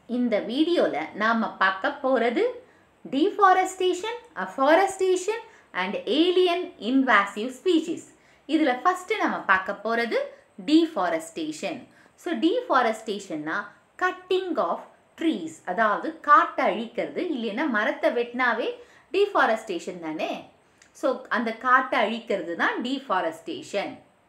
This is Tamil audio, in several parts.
இந்த வீடியோவில் நாம் பார்க்க போகிறது deforestation, afforestation and alien invasive species. இதில் ஃபஸ்ட்டு நம்ம பார்க்க போகிறது deforestation. ஸோ deforestationனா கட்டிங் ஆஃப் ட்ரீஸ் அதாவது காட்டை அழிக்கிறது இல்லைன்னா மரத்தை வெட்டினாவே deforestation தானே ஸோ அந்த காட்டை அழிக்கிறது தான் deforestation.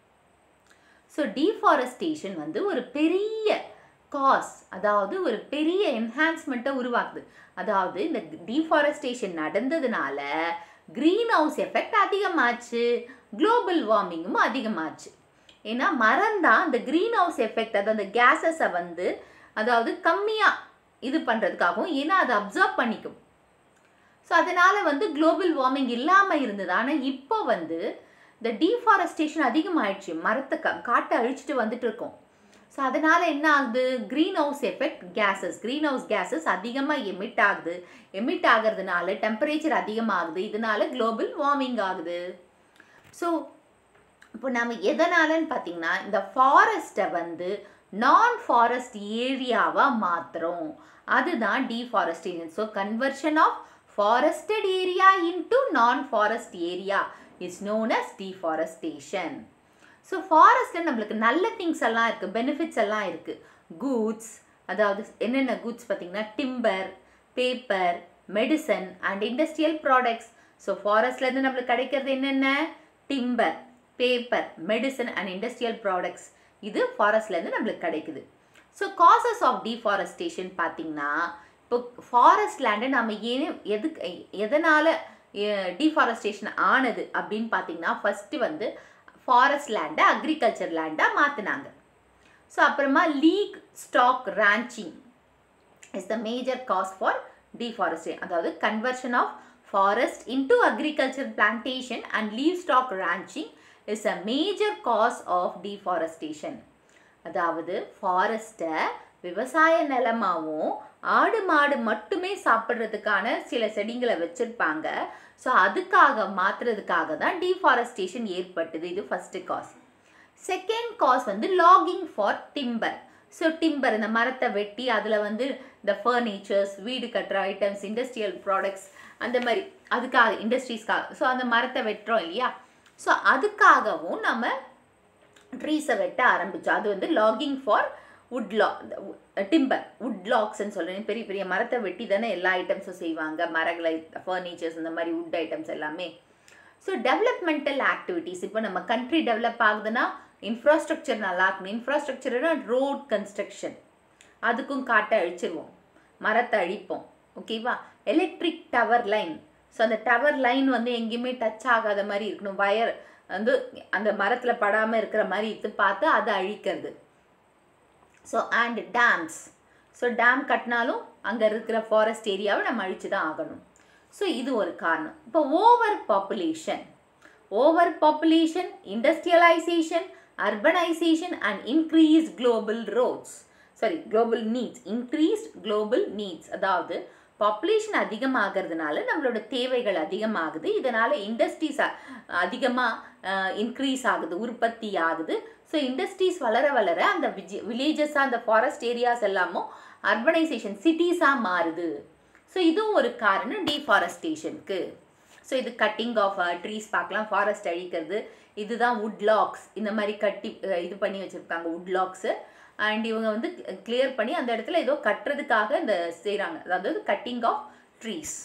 ஸோ டீஃபாரஸ்டேஷன் வந்து ஒரு பெரிய காஸ் அதாவது ஒரு பெரிய என்ஹான்ஸ்மெண்ட்டை உருவாக்குது அதாவது இந்த டீஃபாரஸ்டேஷன் நடந்ததுனால க்ரீன் ஹவுஸ் எஃபெக்ட் அதிகமாச்சு குளோபல் வார்மிங்கும் அதிகமாச்சு ஏன்னா மரம் தான் இந்த க்ரீன் ஹவுஸ் எஃபெக்ட் அதாவது அந்த கேஸஸை வந்து அதாவது கம்மியாக இது பண்ணுறதுக்காகவும் ஏன்னா அதை அப்சர்வ் பண்ணிக்கும் ஸோ அதனால் வந்து குளோபல் வார்மிங் இல்லாமல் இருந்தது ஆனால் இப்போ வந்து இந்த டீஃபாரஸ்டேஷன் அதிகமாயிடுச்சு மரத்தை க காட்டை அழிச்சிட்டு வந்துட்டு இருக்கோம் ஸோ அதனால் என்ன ஆகுது greenhouse effect gases greenhouse gases அதிகமாக எமிட் ஆகுது எமிட் ஆகிறதுனால டெம்பரேச்சர் அதிகமாகுது இதனால குளோபல் வார்மிங் ஆகுது ஸோ இப்போ நம்ம எதனாலன்னு பார்த்தீங்கன்னா இந்த ஃபாரஸ்ட்டை வந்து நான் ஃபாரஸ்ட் ஏரியாவாக மாற்றுறோம் அதுதான் deforestation so conversion of forested area into non forest area is known as deforestation. So ஃபாரஸ்ட்டில் நம்மளுக்கு நல்ல திங்ஸ் எல்லாம் இருக்குது பெனிஃபிட்ஸ் எல்லாம் இருக்குது கூட்ஸ் அதாவது என்னென்ன கூட்ஸ் பார்த்தீங்கன்னா timber paper medicine and industrial products so ஃபாரஸ்ட்லேருந்து நம்மளுக்கு கிடைக்கிறது என்னென்ன timber paper medicine and industrial products இது ஃபாரஸ்ட்லேருந்து நம்மளுக்கு கிடைக்குது ஸோ காசஸ் ஆஃப் டீஃபாரஸ்டேஷன் பார்த்தீங்கன்னா இப்போ ஃபாரஸ்ட் லேண்டை நம்ம ஏன் எதுக்கு எதனால் டீஃபாரஸ்டேஷன் ஆனது அப்படின்னு பார்த்தீங்கன்னா ஃபஸ்ட்டு வந்து ஃபாரஸ்ட் லேண்டை அக்ரிகல்ச்சர் லேண்டாக மாற்றினாங்க ஸோ அப்புறமா livestock ranging is the major cause for deforestation அதாவது conversion of forest into agriculture plantation and livestock ranging is a major cause of deforestation அதாவது ஃபாரஸ்ட்டை விவசாய நிலமாகவும் ஆடு மாடு மட்டுமே சாப்பிட்றதுக்கான சில செடிங்களை வச்சுருப்பாங்க ஸோ அதுக்காக மாற்றுறதுக்காக தான் டீஃபாரஸ்டேஷன் ஏற்பட்டது இது ஃபஸ்ட்டு காஸ் செகண்ட் காஸ் வந்து logging for timber so timber இந்த மரத்தை வெட்டி அதில் வந்து இந்த ஃபர்னிச்சர்ஸ் வீடு கட்டுற ஐட்டம்ஸ் இண்டஸ்ட்ரியல் ப்ராடக்ட்ஸ் அந்த மாதிரி அதுக்காக இண்டஸ்ட்ரீஸ்க்காக ஸோ அந்த மரத்தை வெட்டுறோம் இல்லையா ஸோ அதுக்காகவும் நம்ம ட்ரீஸை வெட்ட ஆரம்பித்தோம் அது வந்து லாகிங் ஃபார் வுட் லா டிம்பர் வுட் லாக்ஸ்ன்னு சொல்கிறேன் பெரிய பெரிய மரத்தை வெட்டி தானே எல்லா ஐட்டம்ஸும் செய்வாங்க மரங்களை ஃபர்னிச்சர்ஸ் இந்த மாதிரி வுட் ஐட்டம்ஸ் எல்லாமே ஸோ டெவலப்மெண்டல் ஆக்டிவிட்டீஸ் இப்போ நம்ம கண்ட்ரி டெவலப் ஆகுதுன்னா இன்ஃப்ராஸ்ட்ரக்சர் நல்லா இருக்கணும் இன்ஃப்ராஸ்ட்ரக்சர்னா ரோட் கன்ஸ்ட்ரக்ஷன் அதுக்கும் காட்டை அழிச்சிருவோம் மரத்தை அழிப்போம் ஓகேவா எலக்ட்ரிக் டவர் லைன் ஸோ அந்த டவர் லைன் வந்து எங்கேயுமே டச் ஆகாத மாதிரி இருக்கணும் வயர் வந்து அந்த மரத்தில் படாமல் இருக்கிற மாதிரி இது பார்த்து அதை அழிக்கிறது so and dams so dam கட்டினாலும் அங்கே இருக்கிற ஃபாரஸ்ட் ஏரியாவை நம்ம அழிச்சு தான் ஆகணும் ஸோ இது ஒரு காரணம் இப்போ overpopulation overpopulation industrialization urbanization and increase global roads sorry global needs increased global needs அதாவது பாப்புலேஷன் அதிகமாகிறதுனால நம்மளோட தேவைகள் அதிகமாகுது இதனால் இண்டஸ்ட்ரீஸ் அதிகமாக இன்க்ரீஸ் ஆகுது உற்பத்தி ஆகுது ஸோ இண்டஸ்ட்ரீஸ் வளர வளர அந்த விஜி வில்லேஜஸாக அந்த ஃபாரஸ்ட் ஏரியாஸ் எல்லாமும் அர்பனைசேஷன் சிட்டிஸாக மாறுது ஸோ இதுவும் ஒரு காரணம் டீஃபாரஸ்டேஷனுக்கு ஸோ இது கட்டிங் ஆஃப் ட்ரீஸ் பார்க்கலாம் ஃபாரஸ்ட் அழிக்கிறது இதுதான் வுட் லாக்ஸ் இந்த மாதிரி கட்டி இது பண்ணி வச்சுருக்காங்க வுட் லாக்ஸு அண்ட் இவங்க வந்து கிளியர் பண்ணி அந்த இடத்துல ஏதோ கட்டுறதுக்காக இந்த செய்கிறாங்க அதாவது cutting of trees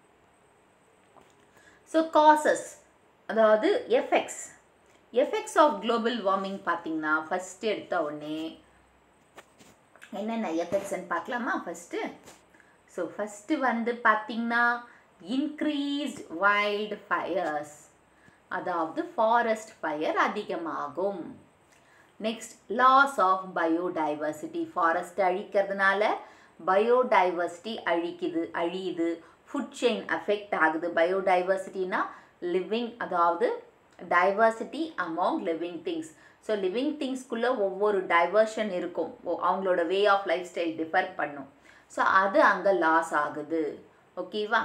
so causes அதாவது effects effects of global warming பார்த்தீங்கன்னா ஃபஸ்ட்டு எடுத்த உடனே என்னென்ன எஃபெக்ட்ஸ்ன்னு பார்க்கலாமா ஃபஸ்ட்டு ஸோ ஃபஸ்ட்டு வந்து பார்த்திங்கன்னா இன்க்ரீஸ்ட் வைல்டு ஃபயர்ஸ் அதாவது ஃபாரஸ்ட் ஃபயர் அதிகமாகும் next loss of biodiversity forest அழிக்கிறதுனால பயோடைவர்சிட்டி அழிக்குது அழியுது ஃபுட் செயின் அஃபெக்ட் ஆகுது பயோடைவர்சிட்டினா லிவிங் அதாவது diversity among living things so living திங்ஸ்க்குள்ளே ஒவ்வொரு டைவர்ஷன் இருக்கும் அவங்களோட way of lifestyle differ பண்ணும் ஸோ அது அங்கே லாஸ் ஆகுது ஓகேவா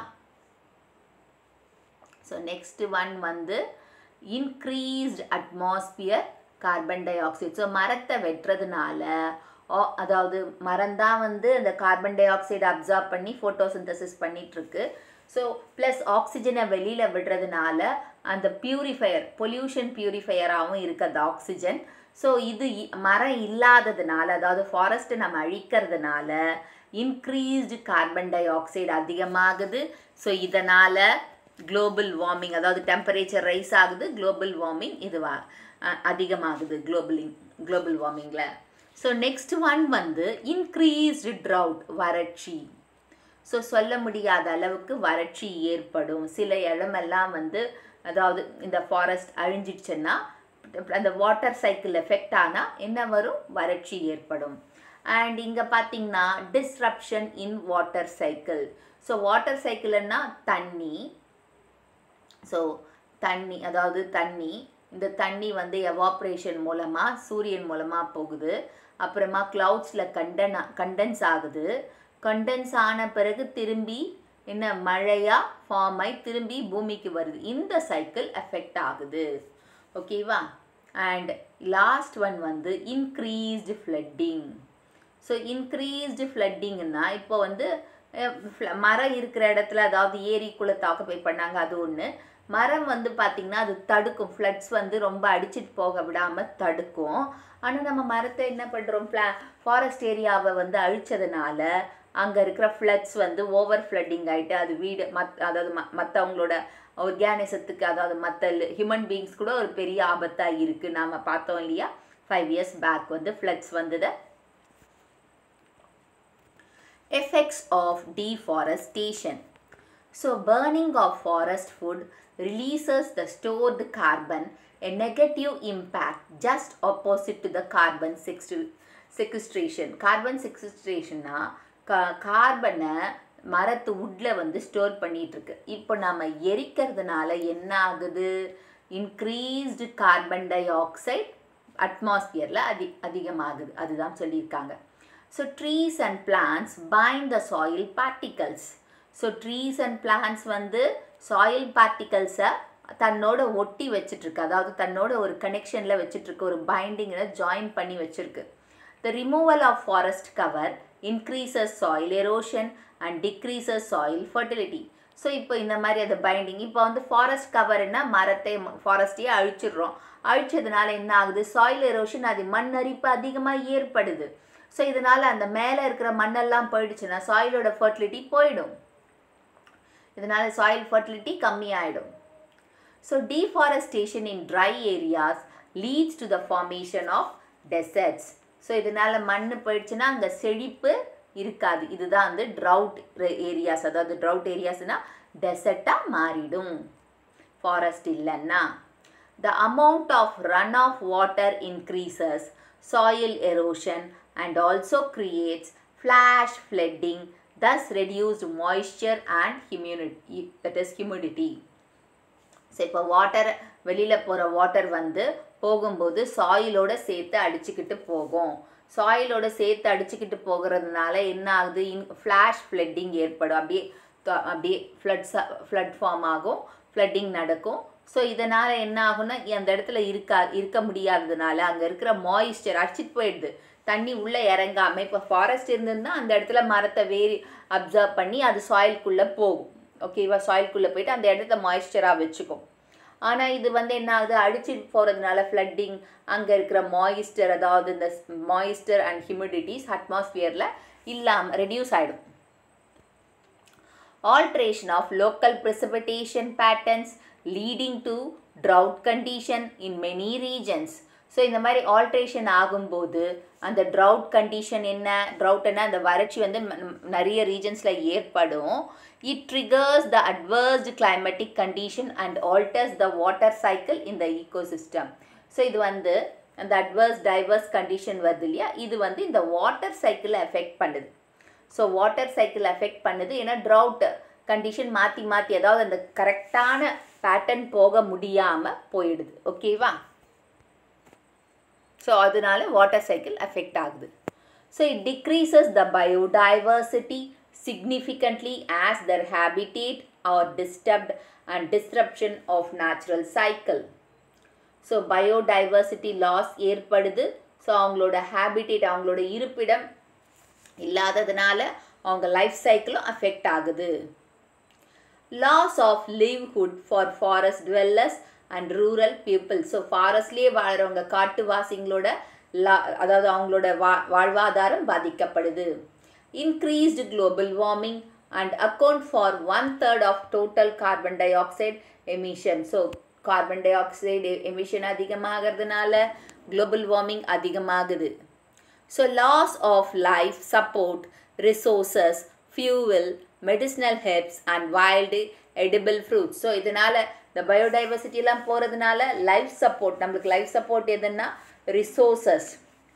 ஸோ நெக்ஸ்ட் ஒன் வந்து increased atmosphere carbon dioxide so மரத்தை வெட்டுறதுனால ஆ- அதாவது மரம் தான் வந்து அந்த கார்பன் டை ஆக்சைடு அப்சார்ப் பண்ணி ஃபோட்டோசிந்தசிஸ் பண்ணிகிட்ருக்கு ஸோ ப்ளஸ் ஆக்சிஜனை வெளியில் விடுறதுனால அந்த பியூரிஃபையர் பொல்யூஷன் பியூரிஃபையராகவும் இருக்குது அந்த ஆக்சிஜன் ஸோ இது இ- மரம் இல்லாததுனால அதாவது ஃபாரஸ்ட்டை நம்ம அழிக்கிறதுனால இன்க்ரீஸ்டு கார்பன் டை ஆக்சைடு அதிகமாகுது ஸோ இதனால் குளோபல் வார்மிங் அதாவது டெம்பரேச்சர் ரைஸ் ஆகுது குளோபல் வார்மிங் இதுவா அ- அதிகமாகுது குளோபலிங் குளோபல் வார்மிங்கில் ஸோ நெக்ஸ்ட் ஒன் வந்து இன்க்ரீஸ்டு ட்ரவுட் வறட்சி ஸோ சொல்ல முடியாத அளவுக்கு வறட்சி ஏற்படும் சில இடமெல்லாம் வந்து அதாவது இந்த ஃபாரஸ்ட் அழிஞ்சிடுச்சுன்னா அந்த வாட்டர் சைக்கிள் எஃபெக்ட் ஆனால் என்ன வரும் வறட்சி ஏற்படும் அண்ட் இங்கே பார்த்தீங்கன்னா disruption in water cycle so water சைக்கிள்னா தண்ணி ஸோ தண்ணி அதாவது தண்ணி இந்த தண்ணி வந்து எவாப்ரேஷன் மூலமாக சூரியன் மூலமாக போகுது அப்புறமா க்ளவுட்ஸில் கண்டன் கண்டென்ஸ் ஆகுது கண்டென்ஸ் ஆன பிறகு திரும்பி என்ன மழையாக ஃபார்ம் ஆகி திரும்பி பூமிக்கு வருது இந்த சைக்கிள் எஃபெக்ட் ஆகுது ஓகேவா அண்ட் லாஸ்ட் ஒன் வந்து இன்க்ரீஸ்டு ஃப்ளட்டிங் ஸோ இன்க்ரீஸ்டு ஃப்ளட்டிங்னா இப்போ வந்து அஹ், fl- மரம் இருக்கிற இடத்துல அதாவது ஏரி குளத்தை ஆக்குப்பை பண்ணாங்க அது ஒன்று மரம் வந்து பார்த்திங்கன்னா அது தடுக்கும் ஃப்ளட்ஸ் வந்து ரொம்ப அடிச்சிட்டு போக விடாமல் தடுக்கும் ஆனால் நம்ம மரத்தை என்ன பண்ணுறோம் ஃப்ளா ஃபாரஸ்ட் ஏரியாவை வந்து அழிச்சதுனால அங்கே இருக்கிற ஃப்ளட்ஸ் வந்து ஓவர் ஃப்ளட்டிங் ஆகிட்டு அது வீடு மத் அதாவது ம மற்றவங்களோட ஆர்கானிசத்துக்கு அதாவது மற்ற ஹியூமன் பீயிங்ஸ் கூட ஒரு பெரிய ஆபத்தாக இருக்குது நாம் பார்த்தோம் இல்லையா ஃபைவ் இயர்ஸ் பேக் வந்து ஃப்ளட்ஸ் வந்ததை effects of deforestation so burning of forest wood releases the stored carbon a negative impact just opposite to the carbon sequestr- sequestration carbon sequestrationனா கார்பனை மரத்து உட்ல வந்து ஸ்டோர் பண்ணிட்டு இருக்கு இப்போ நம்ம எரிக்கிறதுனால என்ன ஆகுது இன்க்ரீஸ்டு கார்பன் டை ஆக்சைடு அட்மாஸ்பியரில் அதி அதிகமாகுது அதுதான் சொல்லியிருக்காங்க so trees and plants bind the soil particles so trees and plants வந்து சாயில் பார்ட்டிகல்ஸை தன்னோட ஒட்டி வச்சிட்ருக்கு அதாவது தன்னோட ஒரு கனெக்ஷனில் வச்சிட்ருக்கு ஒரு பைண்டிங்கில் ஜாயின் பண்ணி வச்சிருக்கு the removal of forest cover increases soil erosion and decreases soil fertility so இப்போ இந்த மாதிரி அது பைண்டிங் இப்போ வந்து ஃபாரஸ்ட் கவர்னா மரத்தை ஃபாரஸ்ட்டையே அழிச்சிடுறோம் அழிச்சதுனால என்ன ஆகுது சாயில் எரோஷன் அது மண் அரிப்பு அதிகமாக ஏற்படுது ஸோ இதனால் அந்த மேலே இருக்கிற மண்ணெல்லாம் போயிடுச்சுன்னா சாயிலோட ஃபர்டிலிட்டி போயிடும் இதனால் சாயில் ஃபர்டிலிட்டி கம்மியாயிடும் so deforestation in dry areas leads to the formation of deserts so இதனால் மண் போயிடுச்சுன்னா அங்கே செழிப்பு இருக்காது இதுதான் வந்து ட்ரவுட் ஏரியாஸ் அதாவது ட்ரவுட் ஏரியாஸ்னால் டெசர்ட்டாக மாறிடும் ஃபாரஸ்ட் இல்லைன்னா the amount of runoff water increases soil erosion and also creates flash flooding thus reduced moisture and humidity that is humidity so இப்போ வாட்டர் வெளியில் போகிற வாட்டர் வந்து போகும்போது சாயிலோட சேர்த்து அடிச்சுக்கிட்டு போகும் சாயிலோட சேர்த்து அடிச்சுக்கிட்டு போகிறதுனால என்ன ஆகுது இன் ஃப்ளாஷ் ஃப்ளட்டிங் ஏற்படும் அப்படியே த- அப்படியே ஃப்ளட்ஸ் ஃப்ளட் ஃபார்ம் ஆகும் ஃப்ளட்டிங் நடக்கும் ஸோ இதனால் என்ன ஆகும்னா அந்த இடத்துல இருக்கா இருக்க முடியாததுனால அங்கே இருக்கிற மாய்ஸ்சர் அடிச்சிட்டு போயிடுது தண்ணி உள்ளே இறங்காமல் இப்போ ஃபாரஸ்ட் இருந்ததுன்னா அந்த இடத்துல மரத்தை வேரி அப்சர்வ் பண்ணி அது சாயில்குள்ளே போகும் ஓகேவா சாயில்குள்ளே போயிட்டு அந்த இடத்த மாய்ஸ்சராக வச்சுக்கும் ஆனால் இது வந்து என்ன ஆகுது அடிச்சிட்டு போகிறதுனால ஃப்ளட்டிங் அங்கே இருக்கிற மாய்ஸ்டர் அதாவது இந்த மாய்ஸ்டர் அண்ட் ஹியூமிடிட்டிஸ் அட்மாஸ்பியரில் இல்லாமல் ரெடியூஸ் ஆகிடும் alteration of local precipitation patterns leading to drought condition in many regions so இந்த மாதிரி ஆல்ட்ரேஷன் ஆகும்போது அந்த ட்ரவுட் கண்டிஷன் என்ன ட்ரவுட்னா அந்த வறட்சி வந்து ம- ம், நிறைய ரீஜன்ஸில் ஏற்படும் it triggers the adverse climatic condition and alters the water cycle in the ecosystem so இது வந்து அந்த அட்வர்ஸ் டைவர்ஸ் கண்டிஷன் வருது இல்லையா இது வந்து இந்த வாட்டர் சைக்கிளை எஃபெக்ட் பண்ணுது ஸோ வாட்டர் சைக்கிள் எஃபெக்ட் பண்ணுது ஏன்னா ட்ரவுட் கண்டிஷன் மாற்றி மாற்றி அதாவது அந்த கரெக்டான பேட்டர்ன் போக முடியாமல் போயிடுது ஓகேவா ஸோ அதனால வாட்டர் சைக்கிள் எஃபெக்ட் ஆகுது so it decreases the biodiversity significantly as their habitat are disturbed and disruption of natural cycle so biodiversity loss ஏற்படுது ஸோ அவங்களோட ஹேபிடேட் அவங்களோட இருப்பிடம் இல்லாததுனால அவங்க லைஃப் சைக்கிளும் அஃபெக்ட் ஆகுது loss of livelihood for forest dwellers and rural people so ஃபாரஸ்ட்லேயே வாழ்கிறவங்க காட்டுவாசிங்களோட லா அதாவது அவங்களோட வா வாழ்வாதாரம் பாதிக்கப்படுது increased global warming and account for one third of total carbon dioxide emission so carbon dioxide emission அதிகமாகிறதுனால குளோபல் வார்மிங் அதிகமாகுது so loss of life support resources fuel medicinal herbs and wild edible fruits so இதனால் இந்த பயோடைவர்சிட்டிலாம் போகிறதுனால லைஃப் சப்போர்ட் நம்மளுக்கு லைஃப் சப்போர்ட் எதுன்னா resources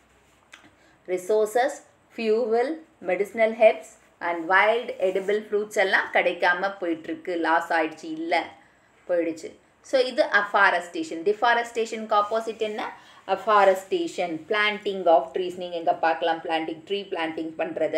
resources fuel medicinal herbs and wild edible fruits எல்லாம் கிடைக்காம போயிட்டுருக்கு லாஸ் ஆயிடுச்சு இல்லை போயிடுச்சு ஸோ இது அஃபாரஸ்டேஷன் டிஃபாரஸ்டேஷனுக்கு ஆப்போசிட் என்ன அஃபாரஸ்டேஷன் பிளான்டிங் ஆஃப் ட்ரீஸ் நீங்கள் எங்கே பார்க்கலாம் பிளான்டிங் ட்ரீ பிளான்டிங் பண்ணுறத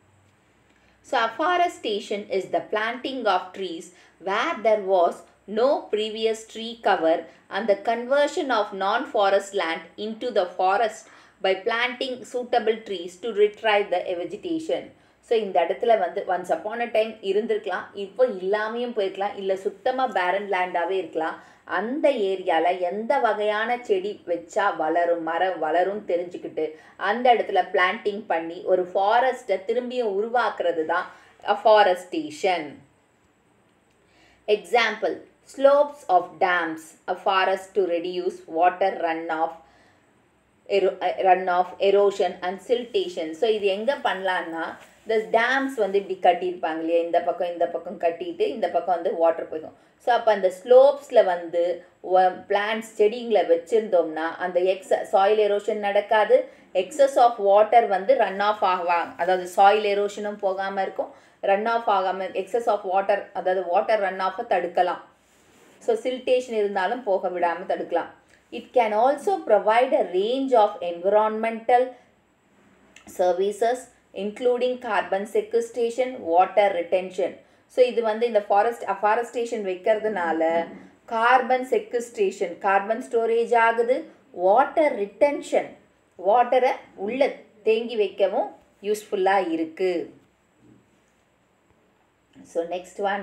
so afforestation is the planting of trees where there was no previous tree cover and the conversion of non-forest land into the forest by planting suitable trees to retrieve the vegetation. So இந்த இடத்துல வந்து ஒன்ஸ் அப்பான் அ டைம் இருந்திருக்கலாம் இப்போ இல்லாமையும் போயிருக்கலாம் இல்லை சுத்தமாக பேரன் லேண்டாகவே இருக்கலாம் அந்த ஏரியாவில் எந்த வகையான செடி வச்சா வளரும் மரம் வளரும் தெரிஞ்சுக்கிட்டு அந்த இடத்துல பிளான்டிங் பண்ணி ஒரு ஃபாரஸ்ட்டை திரும்பியும் உருவாக்குறது தான் afforestation example slopes of dams, a forest to reduce water runoff, ero- uh, runoff, erosion and siltation. So இது எங்கே பண்ணலான்னா இந்த டேம்ஸ் வந்து இப்படி கட்டியிருப்பாங்க இல்லையா இந்த பக்கம் இந்த பக்கம் கட்டிட்டு இந்த பக்கம் வந்து வாட்டர் போய்க்கும் ஸோ அப்போ அந்த ஸ்லோப்ஸில் வந்து பிளான்ட்ஸ் செடிங்களை வச்சுருந்தோம்னா அந்த எக்ஸ சாயில் எரோஷன் நடக்காது எக்ஸஸ் ஆஃப் வாட்டர் வந்து ரன் ஆஃப் ஆகுவாங்க அதாவது சாயில் எரோஷனும் போகாமல் இருக்கும் ரன் ஆஃப் ஆகாமல் எக்ஸஸ் ஆஃப் வாட்டர் அதாவது வாட்டர் ரன் ஆஃபை தடுக்கலாம் ஸோ சில்டேஷன் இருந்தாலும் போக விடாமல் தடுக்கலாம் it can also provide a range of environmental services including carbon sequestration water retention so இது வந்து இந்த ஃபாரஸ்ட் அஃபாரஸ்டேஷன் வைக்கிறதுனால கார்பன் செக்குஸ்டேஷன் கார்பன் ஸ்டோரேஜ் ஆகுது வாட்டர் ரிட்டென்ஷன் வாட்டரை உள்ள தேங்கி வைக்கவும் யூஸ்ஃபுல்லாக இருக்குது so next one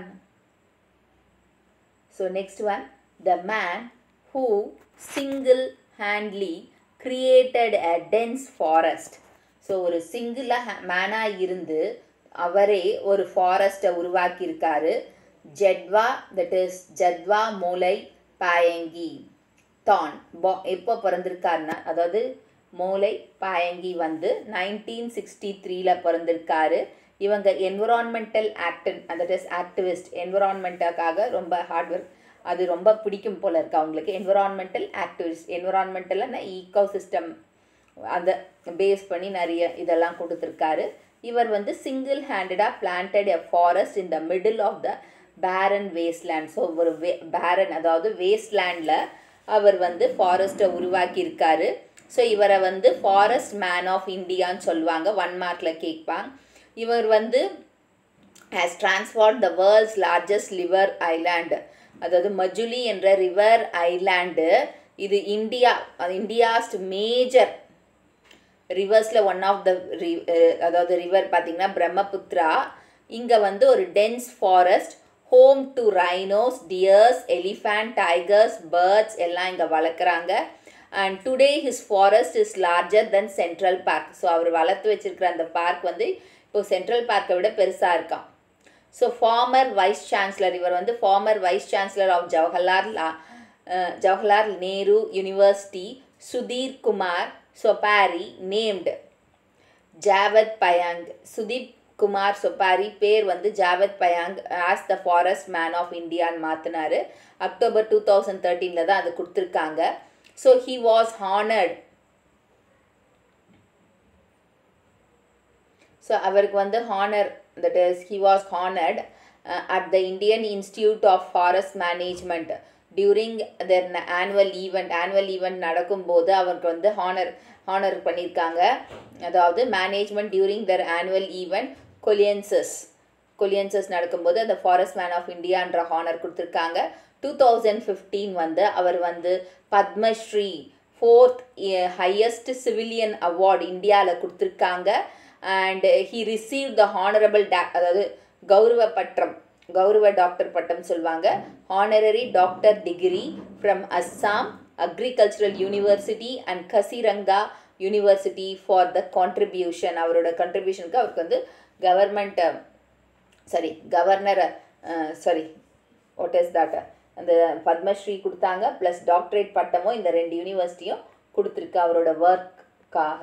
So next one, the man who single-handedly created a dense forest. So ஒரு சிங்கிளாக மேனாக இருந்து அவரே ஒரு ஃபாரஸ்ட்டை உருவாக்கியிருக்காரு ஜெட்வா தட் இஸ் ஜத்வா மூலை பாயங்கி தான் பா எப்போ பிறந்திருக்காருன்னா அதாவது மூலை பாயங்கி வந்து நைன்டீன் சிக்ஸ்டி த்ரீல பிறந்திருக்காரு இவங்க environmental action that is activist என்விரான்மெண்ட்டுக்காக ரொம்ப ஹார்ட் ஒர்க் அது ரொம்ப பிடிக்கும் போல இருக்கு அவங்களுக்கு என்விரான்மெண்டல் ஆக்டிவிஸ்ட் என்விரான்மெண்டல்னா ஈக்கோ சிஸ்டம் அதை பேஸ் பண்ணி நிறைய இதெல்லாம் கொடுத்துருக்காரு இவர் வந்து சிங்கிள் ஹேண்டடாக planted a forest in the middle of the barren wasteland so ஒரு வே பேரன் அதாவது வேஸ்ட்லேண்டில் அவர் வந்து ஃபாரஸ்ட்டை உருவாக்கியிருக்காரு ஸோ இவரை வந்து ஃபாரஸ்ட் மேன் ஆஃப் இந்தியான்னு சொல்லுவாங்க ஒன் மார்க்கில் கேட்பாங்க இவர் வந்து has transform the world's largest river island அதாவது மஜுலி என்ற ரிவர் ஐலாண்டு இது இந்தியா இந்தியாஸ்ட் மேஜர் ரிவர்ஸில் ஒன் ஆஃப் த ரி அதாவது ரிவர் பார்த்திங்கன்னா பிரம்மபுத்ரா இங்கே வந்து ஒரு dense forest home to rhinos deers elephant tigers birds எல்லாம் இங்கே வளர்க்குறாங்க and today his forest is larger than Central Park so அவர் வளர்த்து வச்சிருக்கிற அந்த பார்க் வந்து இப்போ சென்ட்ரல் பார்க்கை விட பெருசாக இருக்கான் ஸோ ஃபார்மர் வைஸ் சான்சலர் இவர் வந்து former vice chancellor of Jawaharlal லா ஜவஹர்லால் நேரு யூனிவர்சிட்டி சுதீர் குமார் சொபாரி நேம்டு ஜாவத் பயாங் சுதீப் குமார் சொப்பாரி பேர் வந்து Jadav Payeng as the forest man of இந்தியான்னு மாற்றினாரு அக்டோபர் டூ தௌசண்ட் தேர்ட்டீனில் தான் அது கொடுத்துருக்காங்க so he was honoured so அவருக்கு வந்து honour that is he was honoured at the Indian Institute of Forest Management during their annual event annual event நடக்கும்போது அவருக்கு வந்து ஹானர் ஹானர் பண்ணியிருக்காங்க அதாவது management during their annual event colleagues colleagues நடக்கும்போது அந்த ஃபாரஸ்ட் மேன் ஆஃப் இந்தியான்ற ஹானர் கொடுத்துருக்காங்க டூ தௌசண்ட் ஃபிஃப்டீன் வந்து அவர் வந்து Padma Shri fourth highest civilian award இந்தியாவில் கொடுத்துருக்காங்க and he receive the honourable டா அதாவது கௌரவ பட்டம் கௌரவ டாக்டர் பட்டம் சொல்லுவாங்க honorary doctor degree from Assam Agricultural University and Kaziranga University for the contribution அவரோட கான்ட்ரிபியூஷனுக்கு அவருக்கு வந்து government sorry governor sorry what is that அந்த பத்மஸ்ரீ கொடுத்தாங்க ப்ளஸ் டாக்டரேட் பட்டமும் இந்த ரெண்டு யூனிவர்சிட்டியும் கொடுத்துருக்கு அவரோட ஒர்க்காக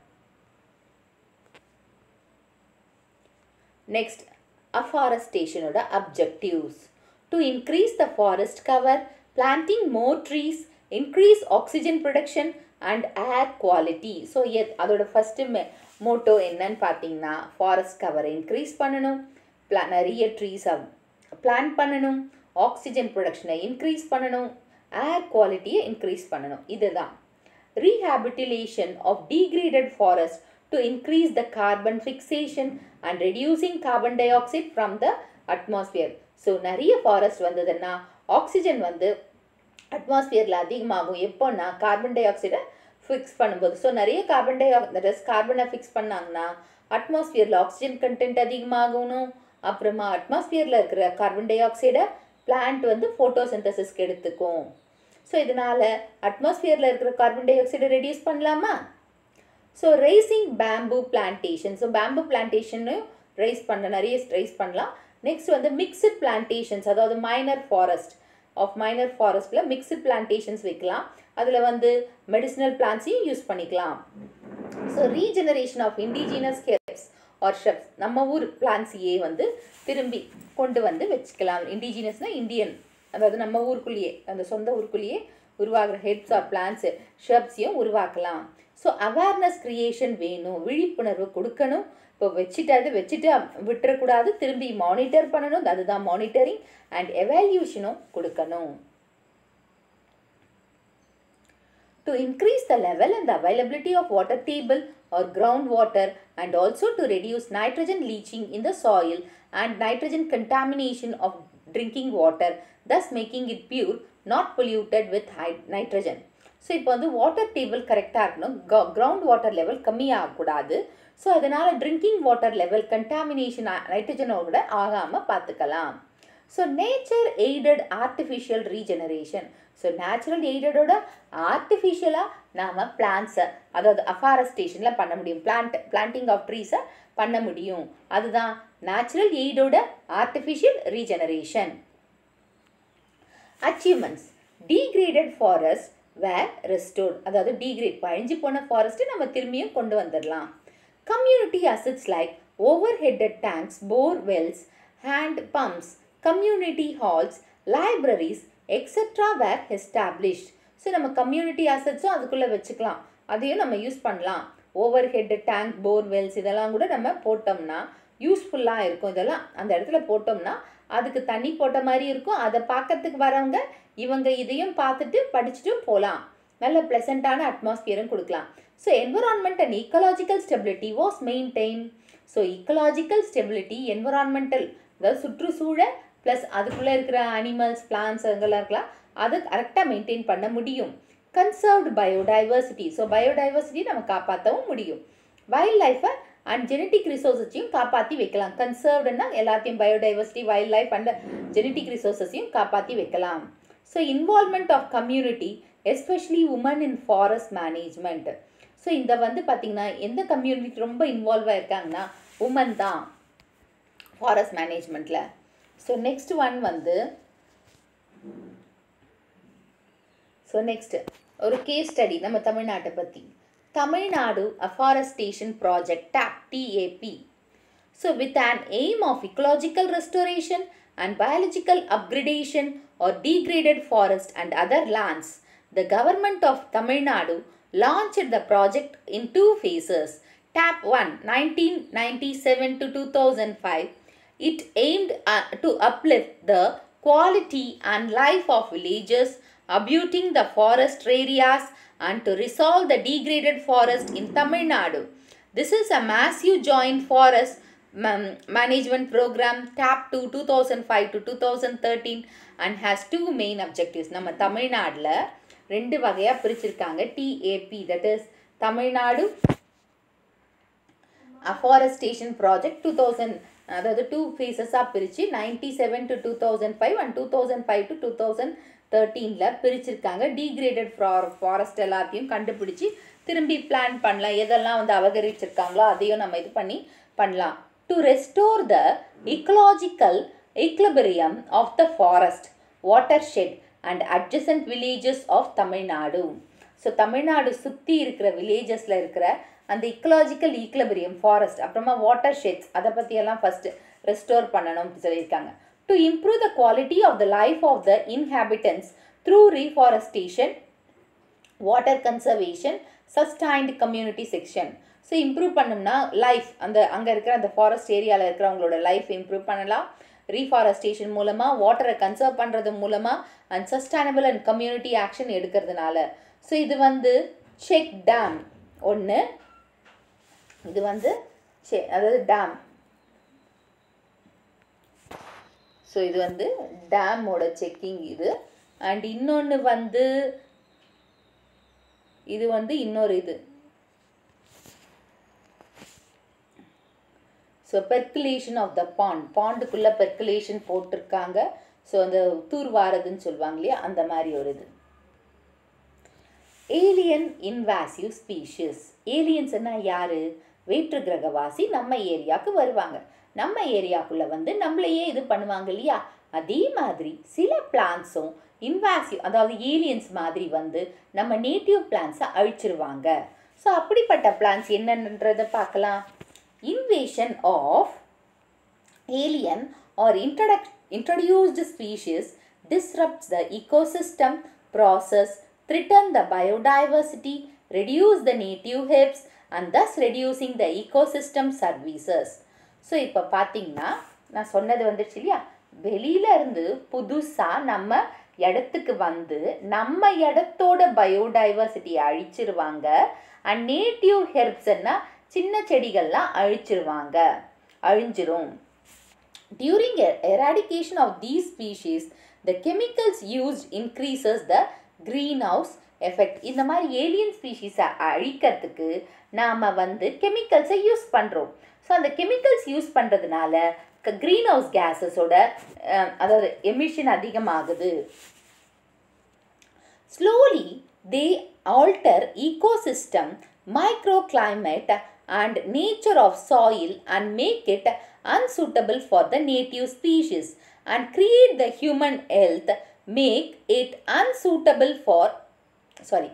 நெக்ஸ்ட் அஃபாரஸ்டேஷனோட objectives to increase the forest cover planting more trees increase oxygen production and air quality so எத் அதோட ஃபஸ்ட்டு மெ மோட்டோ என்னன்னு பார்த்தீங்கன்னா ஃபாரஸ்ட் கவரை இன்க்ரீஸ் பண்ணணும் பிளா நிறைய ட்ரீஸை பிளான் பண்ணணும் ஆக்சிஜன் ப்ரொடக்ஷனை இன்க்ரீஸ் பண்ணணும் ஏர் குவாலிட்டியை இன்க்ரீஸ் பண்ணணும் இதுதான் rehabilitation of degraded forest to increase the carbon fixation and reducing carbon dioxide from the atmosphere so நிறைய ஃபாரஸ்ட் வந்ததுன்னா ஆக்சிஜன் வந்து அட்மாஸ்பியரில் அதிகமாகும் எப்போன்னா கார்பன் டை ஆக்சைடை ஃபிக்ஸ் பண்ணும்போது ஸோ நிறைய கார்பன் டை ஆக்ஸ் கார்பனை ஃபிக்ஸ் பண்ணாங்கன்னா அட்மாஸ்பியரில் ஆக்சிஜன் கண்டென்ட் அதிகமாகணும் அப்புறமா அட்மாஸ்பியரில் இருக்கிற கார்பன் டை ஆக்சைடை பிளான்ட் வந்து ஃபோட்டோசிந்தசிஸ்க்கு எடுத்துக்கும் ஸோ இதனால் அட்மாஸ்பியரில் இருக்கிற கார்பன் டை ஆக்சைடை ரெடியூஸ் பண்ணலாமா so raising bamboo plantation so bamboo பிளான்டேஷனையும் ரைஸ் பண்ண நிறைய ரைஸ் பண்ணலாம் நெக்ஸ்ட் வந்து மிக்சட் பிளான்டேஷன்ஸ் அதாவது மைனர் ஃபாரஸ்ட் ஆஃப் மைனர் ஃபாரஸ்ட்டில் மிக்சட் பிளான்டேஷன்ஸ் வைக்கலாம் அதில் வந்து மெடிசினல் பிளான்ட்ஸையும் யூஸ் பண்ணிக்கலாம் so regeneration of indigenous herbs or shrubs நம்ம ஊர் பிளான்ஸையே வந்து திரும்பி கொண்டு வந்து வச்சுக்கலாம் இண்டிஜினஸ்னால் இந்தியன் அதாவது நம்ம ஊருக்குள்ளேயே அந்த சொந்த ஊருக்குள்ளேயே உருவாகிற ஹெட்ஸ் ஆர் பிளான்ஸு ஷெப்ஸையும் உருவாக்கலாம் ஸோ அவேர்னஸ் க்ரியேஷன் வேணும் விழிப்புணர்வு கொடுக்கணும் இப்போ வச்சுட்டாது வச்சுட்டு விட்டுறக்கூடாது திரும்பி மானிட்டர் பண்ணணும் அதுதான் மானிட்டரிங் அண்ட் எவால்யூஷனும் கொடுக்கணும் to increase the level and the availability of water table or groundwater and also to reduce nitrogen leaching in the soil and nitrogen contamination of drinking water thus making it pure not polluted with nitrogen so இப்போ வந்து வாட்டர் டேபிள் கரெக்டாக இருக்கணும் கிரவுண்ட் வாட்டர் லெவல் கம்மியாகக்கூடாது ஸோ அதனால் ட்ரிங்கிங் வாட்டர் லெவல் கண்டாமினேஷன் நைட்ரஜனோட ஆகாமல் பார்த்துக்கலாம் so nature aided artificial regeneration so natural எய்டடோட ஆர்டிஃபிஷியலாக நாம் பிளான்ஸை அதாவது அஃபாரஸ்டேஷனில் பண்ண முடியும் பிளான்ட் பிளான்டிங் ஆஃப் ட்ரீஸை பண்ண முடியும் அதுதான் நேச்சுரல் எய்டோட artificial regeneration achievements degraded forest were restored அதாவது டீக்ரேட் பழிஞ்சு போன ஃபாரஸ்ட்டை நம்ம திரும்பியும் கொண்டு வந்துடலாம் community assets like overhead tanks bore wells hand pumps community halls libraries etcetera were established so நம்ம கம்யூனிட்டி அசட்ஸும் அதுக்குள்ளே வச்சுக்கலாம் அதையும் நம்ம யூஸ் பண்ணலாம் ஓவர் ஹெட் டேங்க் போர்வெல்ஸ் இதெல்லாம் கூட நம்ம போட்டோம்னா யூஸ்ஃபுல்லாக இருக்கும் இதெல்லாம் அந்த இடத்துல போட்டோம்னா அதுக்கு தண்ணி போட்ட மாதிரி இருக்கும் அதை பார்க்கறதுக்கு வரவங்க இவங்க இதையும் பார்த்துட்டு படிச்சுட்டும் போகலாம் நல்ல ப்ளசண்ட்டான அட்மாஸ்பியரும் கொடுக்கலாம் so environment and ecological stability was maintain so ecological stability environmental அதாவது சுற்றுச்சூழல் ப்ளஸ் அதுக்குள்ளே இருக்கிற அனிமல்ஸ் பிளான்ஸ் அதுங்கெல்லாம் இருக்கலாம் அதை கரெக்டாக மெயின்டைன் பண்ண முடியும் கன்சர்வ்டு பயோடைவர்சிட்டி ஸோ பயோடைவர்சிட்டி நம்ம காப்பாற்றவும் முடியும் வைல்ட் லைஃப்பை அண்ட் ஜெனட்டிக் ரிசோர்ஸஸையும் காப்பாற்றி வைக்கலாம் கன்சர்வ்டுன்னா எல்லாத்தையும் biodiversity wildlife and genetic ரிசோர்ஸஸையும் காப்பாற்றி வைக்கலாம் so involvement of community especially women in forest management so இந்த வந்து பார்த்திங்கன்னா எந்த கம்யூனிட்டி ரொம்ப இன்வால்வ் ஆயிருக்காங்கன்னா உமன் தான் ஃபாரஸ்ட் மேனேஜ்மெண்ட்டில் ஸோ நெக்ஸ்ட் ஒன் வந்து ஸோ நெக்ஸ்ட் ஒரு கேஸ் ஸ்டடி நம்ம தமிழ்நாட்டை பற்றி Tamil Nadu afforestation project TAP TAP so with an aim of ecological restoration and biological upgradation or degraded forest and other lands, the government of Tamil Nadu launched the project in two phases. TAP 1 1997 to 2005. It aimed uh, to uplift the quality and life of villagers, abutting the forest areas and to resolve the degraded forest in Tamil Nadu. This is a massive joint forest um, management program TAP 2 2005 to 2013 and has two main objectives. நம்ம தமிழ்நாட்டில் ரெண்டு வகையாக பிரிச்சிருக்காங்க TAP that is Tamil Nadu afforestation project two thousand அதாவது டூ ஃபேஸஸாக பிரித்து ninety seven to two thousand five and two thousand five to two thousand தேர்ட்டீனில் பிரிச்சிருக்காங்க டீக்ரேடட் ஃபார் ஃபாரஸ்ட் எல்லாத்தையும் கண்டுபிடிச்சி திரும்பி பிளான் பண்ணலாம் எதெல்லாம் வந்து அபகரிச்சிருக்காங்களோ அதையும் நம்ம இது பண்ணி பண்ணலாம் to restore the ecological equilibrium of the forest, watershed and adjacent villages of Tamil Nadu so Tamil Nadu சுற்றி இருக்கிற வில்லேஜஸில் இருக்கிற அந்த இக்கலாஜிக்கல் ஈக்லபரியம் ஃபாரஸ்ட் அப்புறமா வாட்டர் ஷெட்ஸ் அதை பற்றியெல்லாம் ஃபஸ்ட்டு ரெஸ்டோர் பண்ணணும்னு சொல்லியிருக்காங்க to improve the quality of the life of the inhabitants through reforestation water conservation sustained community section so improve பண்ணோம்னா லைஃப் அந்த அங்கே இருக்கிற அந்த ஃபாரஸ்ட் ஏரியாவில் இருக்கிறவங்களோட லைஃப் இம்ப்ரூவ் பண்ணலாம் ரீஃபாரஸ்டேஷன் மூலமாக வாட்டரை கன்சர்வ் பண்ணுறது மூலமாக and sustainable and community action எடுக்கிறதுனால ஸோ இது வந்து செக் டேம் ஒன்று இது வந்து செ அதாவது டேம் ஸோ இது வந்து டேமோட செக்கிங் இது அண்ட் இன்னொன்று வந்து இது வந்து இன்னொரு இது so percolation of the pond பாண்டுக்குள்ளே பெர்குலேஷன் போட்டிருக்காங்க ஸோ அந்த தூர் வாரதுன்னு சொல்லுவாங்க இல்லையா அந்த மாதிரி ஒரு இது ஏலியன் இன்வாசிவ் ஸ்பீஷிஸ் ஏலியன்ஸ்னா யாரு வேற்று கிரகவாசி நம்ம ஏரியாவுக்கு வருவாங்க நம்ம ஏரியாக்குள்ளே வந்து நம்மளையே இது பண்ணுவாங்க இல்லையா அதே மாதிரி சில பிளான்ஸும் இன்வாசிவ் அதாவது ஏலியன்ஸ் மாதிரி வந்து நம்ம நேட்டிவ் பிளான்ஸை அழிச்சிருவாங்க ஸோ அப்படிப்பட்ட பிளான்ஸ் என்னன்றதை பார்க்கலாம் invasion of alien or introduc- introduced species disrupts the ecosystem process, threaten the biodiversity, reduce the native habitats and thus reducing the ecosystem services. So இப்போ பார்த்தீங்கன்னா நான் சொன்னது வந்துடுச்சு இல்லையா வெளியில இருந்து புதுசாக நம்ம இடத்துக்கு வந்து நம்ம இடத்தோட பயோடைவர்சிட்டியை அழிச்சிருவாங்க அண்ட் நேட்டிவ் ஹெர்ப்ஸ்ன்னா சின்ன செடிகள்லாம் அழிச்சிருவாங்க அழிஞ்சிரும் during eradication of these species the chemicals used increases the greenhouse effect இந்த மாதிரி ஏலியன் ஸ்பீஷீஸை அழிக்கிறதுக்கு நாம் வந்து கெமிக்கல்ஸை யூஸ் பண்ணுறோம் ஸோ அந்த கெமிக்கல்ஸ் யூஸ் பண்ணுறதுனால க்ரீன் ஹவுஸ் கேஸஸோட அதாவது எமிஷன் அதிகமாகுது slowly they alter ecosystem microclimate and nature of soil and make it unsuitable for the native species and create the human health make it unsuitable for sorry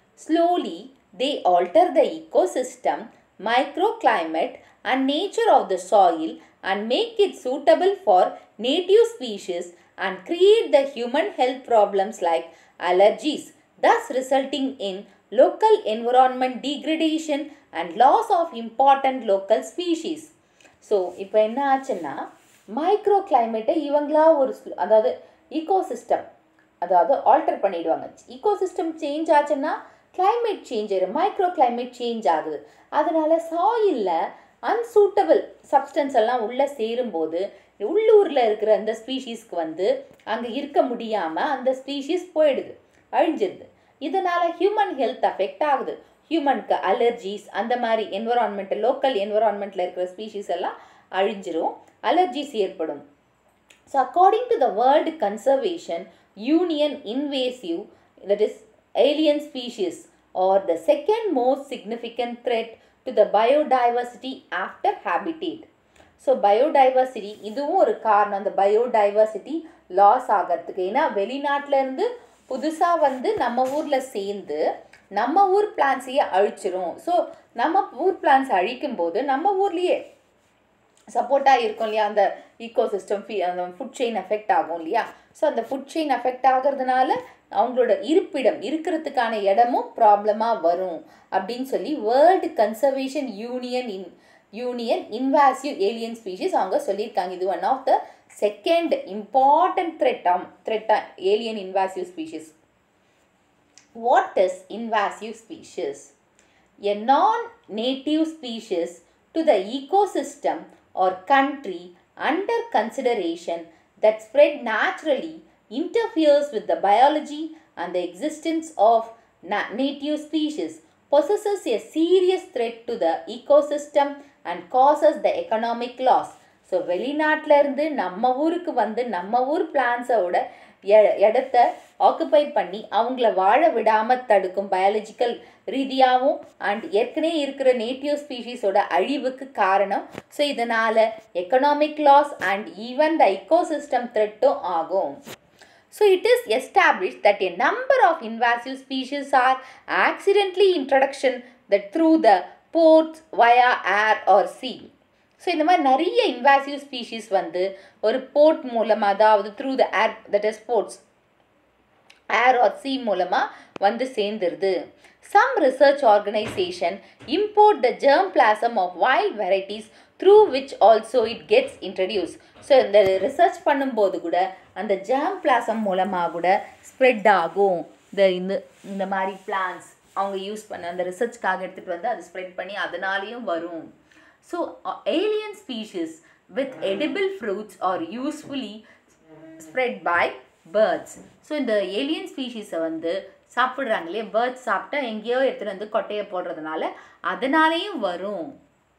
slowly they alter the ecosystem microclimate and nature of the soil and make it suitable for native species and create the human health problems like allergies thus resulting in local environment degradation and loss of important local species. So இப்போ என்ன ஆச்சுன்னா மைக்ரோ கிளைமேட்டை இவங்களா ஒரு அதாவது ஈகோசிஸ்டம் அதாவது ஆல்டர் பண்ணிடுவாங்க ஈகோசிஸ்டம் சேஞ்ச் ஆச்சுன்னா கிளைமேட் சேஞ்ச் ஆயிடும் மைக்ரோ கிளைமேட் சேஞ்ச் ஆகுது அதனால சாயிலில் அன்சூட்டபிள் சப்ஸ்டன்ஸ் எல்லாம் உள்ளே சேரும்போது உள்ளூரில் இருக்கிற அந்த ஸ்பீஷீஸ்க்கு வந்து அங்கே இருக்க முடியாமல் அந்த ஸ்பீஷீஸ் போயிடுது அழிஞ்சிருது இதனால் ஹியூமன் ஹெல்த் அஃபெக்ட் ஆகுது ஹியூமனுக்கு அலர்ஜிஸ் அந்த மாதிரி என்வரான்மெண்ட் லோக்கல் என்வரான்மெண்ட்டில் இருக்கிற ஸ்பீஷீஸ் எல்லாம் அழிஞ்சிரும் அலர்ஜிஸ் ஏற்படும் so according to the World Conservation Union invasive that is alien species are the second most significant threat to the biodiversity after habitat so biodiversity இதுவும் ஒரு காரணம் அந்த பயோடைவர்சிட்டி லாஸ் ஆகிறதுக்கு ஏன்னா வெளிநாட்டிலேருந்து புதுசாக வந்து நம்ம ஊரில் சேர்ந்து நம்ம ஊர் பிளான்ஸையே அழிச்சிரும் ஸோ நம்ம ஊர் பிளான்ஸ் அழிக்கும் போது நம்ம ஊர்லேயே சப்போர்ட்டாக இருக்கும் இல்லையா அந்த ஈகோசிஸ்டம் ஃபீ அந்த ஃபுட் செயின் எஃபெக்ட் ஆகும் இல்லையா ஸோ அந்த ஃபுட் செயின் எஃபெக்ட் ஆகிறதுனால அவங்களோட இருப்பிடம் இருக்கிறதுக்கான இடமும் ப்ராப்ளமாக வரும் அப்படின்னு சொல்லி World Conservation Union in Union invasive alien species அவங்க சொல்லியிருக்காங்க இது one of the second important த்ரெட்டாம் த்ரெட்டா alien invasive species What is invasive species? A non-native species to the ecosystem or country under consideration that spread naturally interferes with the biology and the existence of na- native species possesses a serious threat to the ecosystem and causes the economic loss. So வெளிநாட்டில் இருந்து நம்ம ஊருக்கு வந்து நம்ம ஊர் பிளான்ஸோட இடத்த ஆக்குப்பை பண்ணி அவங்கள வாழ விடாமல் தடுக்கும் பயாலஜிக்கல் ரீதியாகவும் அண்ட் ஏற்கனவே இருக்கிற நேட்டிவ் ஸ்பீஷீஸோட அழிவுக்கு காரணம் ஸோ இதனால் economic loss and even the ecosystem த்ரெட்டும் ஆகும் So it is established that a number of invasive species are accidentally introduction that through the ports via air or sea. So இந்த மாதிரி நிறைய இன்வாசிவ் ஸ்பீஷீஸ் வந்து ஒரு போர்ட் மூலமாக அதாவது through the air that is ports air or sea மூலமாக வந்து சேர்ந்துருது some research organisation import the germplasm of wild varieties through which also it gets introduce so இந்த ரிசர்ச் பண்ணும்போது கூட அந்த ஜெர்ம் பிளாசம் மூலமாக கூட ஸ்ப்ரெட் ஆகும் இந்த இந்த இந்த மாதிரி பிளான்ஸ் அவங்க யூஸ் பண்ண அந்த ரிசர்ச்காக எடுத்துகிட்டு வந்து அதை ஸ்ப்ரெட் பண்ணி அதனாலேயும் வரும் so alien species with edible fruits or usefully spread by birds so இந்த ஏலியன் ஸ்பீஷீஸை வந்து சாப்பிட்றாங்களே பேர்ட்ஸ் சாப்பிட்டா எங்கேயோ எடுத்துகிட்டு வந்து கொட்டையை போடுறதுனால அதனாலேயும் வரும்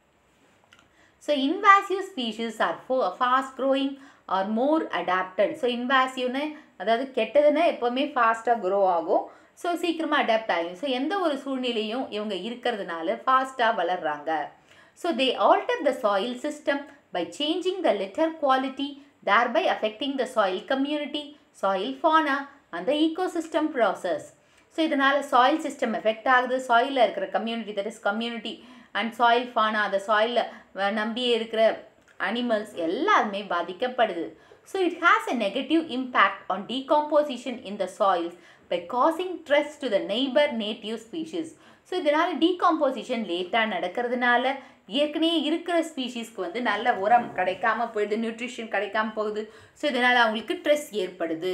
ஸோ இன்வாசிவ் ஸ்பீஷீஸ் ஆர் ஃபோ fast growing or more adapted so இன்வாசிவ்னு அதாவது கெட்டதுன்னா எப்போவுமே ஃபாஸ்ட்டாக க்ரோ ஆகும் ஸோ சீக்கிரமாக அடாப்ட் ஆகும் ஸோ எந்த ஒரு சூழ்நிலையும் இவங்க இருக்கிறதுனால ஃபாஸ்ட்டாக வளர்கிறாங்க so they alter the soil system by changing the litter quality thereby affecting the soil community, soil fauna and the ecosystem process. So இதனால் சாயில் சிஸ்டம் எஃபெக்ட் ஆகுது சாயிலில் இருக்கிற community that is community and soil fauna அந்த சாயிலில் நம்பி இருக்கிற அனிமல்ஸ் எல்லாருமே பாதிக்கப்படுது so it has a negative impact on decomposition in the soils by causing stress to the neighbour native species so இதனால் டீகாம்போசிஷன் லேட்டாக நடக்கிறதுனால ஏற்கனவே இருக்கிற ஸ்பீஷீஸ்க்கு வந்து நல்ல உரம் கிடைக்காம போயிடுது நியூட்ரிஷன் கிடைக்காம போகுது ஸோ இதனால் அவங்களுக்கு ஸ்ட்ரெஸ் ஏற்படுது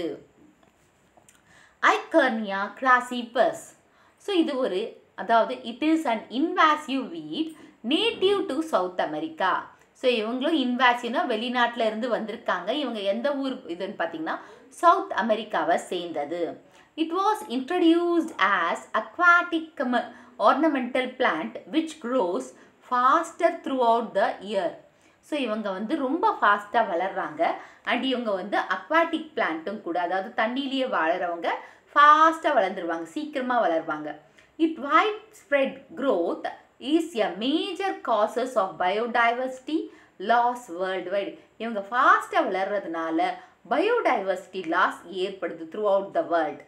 ஐக்கர்னியா கிராசிபஸ் ஸோ இது ஒரு அதாவது it is an invasive weed native to South America so இவங்களும் இன்வாசிவ்னா வெளிநாட்டில் இருந்து வந்திருக்காங்க இவங்க எந்த ஊர் இதுன்னு பார்த்தீங்கன்னா சவுத் அமெரிக்காவை சேர்ந்தது it was introduced as aquatic ornamental plant which grows faster throughout the year so இவங்க வந்து ரொம்ப ஃபாஸ்ட்டாக வளர்கிறாங்க அண்ட் இவங்க வந்து அக்வாட்டிக் பிளான்ட்டும் கூட அதாவது தண்ணியிலேயே வாழறவங்க ஃபாஸ்ட்டாக வளர்ந்துருவாங்க சீக்கிரமாக வளருவாங்க it widespread growth is a major causes of biodiversity loss worldwide இவங்க ஃபாஸ்ட்டாக வளர்றதுனால பயோடைவர்சிட்டி லாஸ் ஏற்படுது throughout the world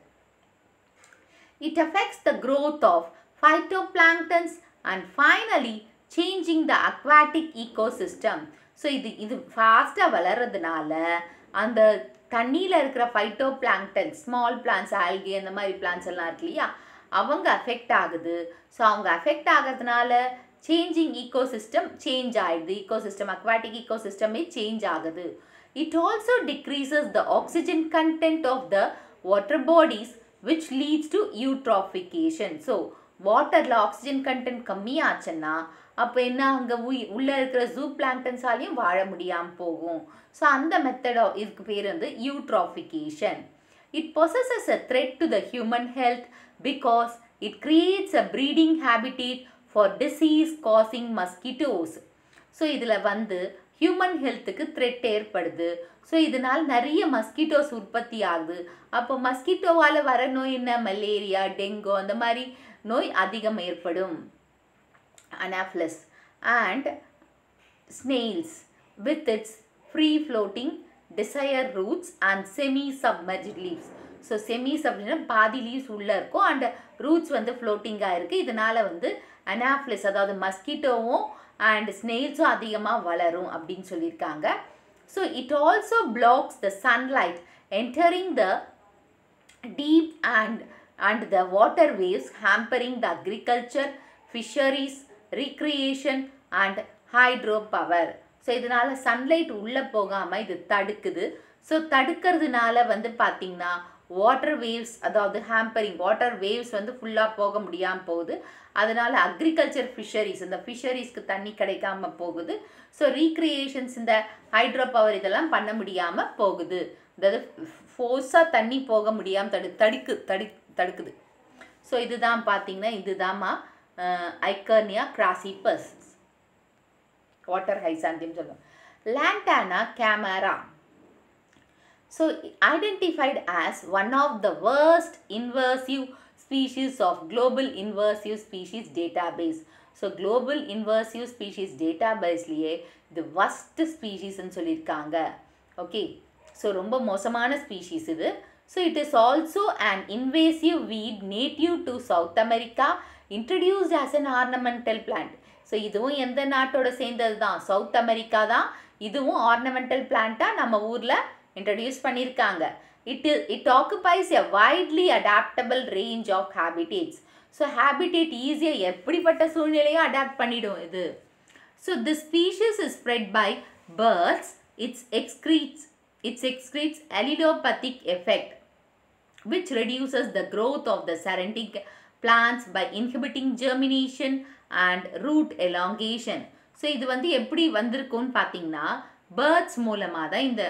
it affects the growth of phytoplanktons and finally changing the aquatic ecosystem so இது இது ஃபாஸ்ட்டாக வளர்றதுனால அந்த தண்ணியில் இருக்கிற phytoplankton small plants algae அந்த மாதிரி பிளான்ஸ் எல்லாம் இருக்கு இல்லையா அவங்க அஃபெக்ட் ஆகுது ஸோ அவங்க அஃபெக்ட் ஆகிறதுனால சேஞ்சிங் ஈகோசிஸ்டம் சேஞ்ச் ஆகிடுது ஈகோசிஸ்டம் அக்வாட்டிக் ஈகோசிஸ்டமே சேஞ்ச் ஆகுது it also decreases the oxygen content of the water bodies which leads to eutrophication so வாட்டரில் ஆக்சிஜன் கண்டென்ட் கம்மியாச்சுன்னா அப்போ என்ன அங்கே உய் உள்ளே இருக்கிற ஜூ பிளாங்டன்ஸாலையும் வாழ முடியாமல் போகும் ஸோ அந்த மெத்தட் இதுக்கு பேர் வந்து eutrophication it possesses a threat to the human health because it creates a breeding habitat for disease causing mosquitoes so இதில் வந்து ஹியூமன் ஹெல்த்துக்கு த்ரெட் ஏற்படுது ஸோ இதனால் நிறைய மஸ்கிட்டோஸ் உற்பத்தி ஆகுது அப்போ மஸ்கிட்டோவால் வர நோய் என்ன மலேரியா டெங்கு அந்த மாதிரி நோய் அதிகம் ஏற்படும் Anopheles and snails with its free floating desire roots and semi submerge leaves so semi சப்னா பாதி லீவ்ஸ் உள்ளே இருக்கும் அண்ட் ரூட்ஸ் வந்து ஃப்ளோட்டிங்காக இருக்குது இதனால் வந்து அனாஃப்ளஸ் அதாவது மஸ்கிட்டோவும் அண்ட் ஸ்னெயில்ஸும் அதிகமாக வளரும் அப்படின்னு சொல்லியிருக்காங்க so it also blocks the sunlight entering the deep and and the waterways hampering the agriculture, fisheries, recreation and hydropower. So இதனால் சன்லைட் உள்ளே போகாமல் இது தடுக்குது ஸோ தடுக்கிறதுனால வந்து பார்த்திங்கன்னா வாட்டர் வேவ்ஸ் அதாவது ஹேம்பரிங் வாட்டர் வேவ்ஸ் வந்து ஃபுல்லாக போக முடியாமல் போகுது அதனால் அக்ரிகல்ச்சர் ஃபிஷரிஸ் இந்த ஃபிஷரிஸ்க்கு தண்ணி கிடைக்காம போகுது ஸோ ரீக்ரியேஷன்ஸ் இந்த ஹைட்ரோ பவர் இதெல்லாம் பண்ண முடியாமல் போகுது அதாவது ஃபோர்ஸாக தண்ணி போக முடியாமல் தடு தடுக்கு தடு தடுக்குது ஸோ இதுதான் பார்த்தீங்கன்னா இதுதாம்மா ஐக்கர்னியா கிராசிபஸ் வாட்டர் ஹைசாந்தியம் சொல்லுவோம் lantana camara so identified as one of the worst invasive species of global invasive species database so global invasive species டேட்டாபேஸ்லேயே இது வஸ்ட் ஸ்பீஷீஸ்ன்னு சொல்லியிருக்காங்க ஓகே ஸோ ரொம்ப மோசமான ஸ்பீஷீஸ் இது so it is also an invasive weed native to South America introduced as an ornamental plant so இதுவும் எந்த நாட்டோட சேர்ந்தது தான் சவுத் அமெரிக்கா தான் இதுவும் ஆர்னமெண்டல் பிளான்ட்டாக நம்ம ஊரில் இன்ட்ரடியூஸ் பண்ணியிருக்காங்க it it occupies a widely adaptable range of habitats so habitat ஈஸியாக எப்படிப்பட்ட சூழ்நிலையும் அடாப்ட் பண்ணிடும் இது so the species is spread by birds its excretes its excretes allelopathic effect which reduces the growth of the surrounding plants by inhibiting germination and root elongation so இது வந்து எப்படி வந்திருக்கும்னு பார்த்தீங்கன்னா பேர்ட்ஸ் மூலமாக தான் இந்த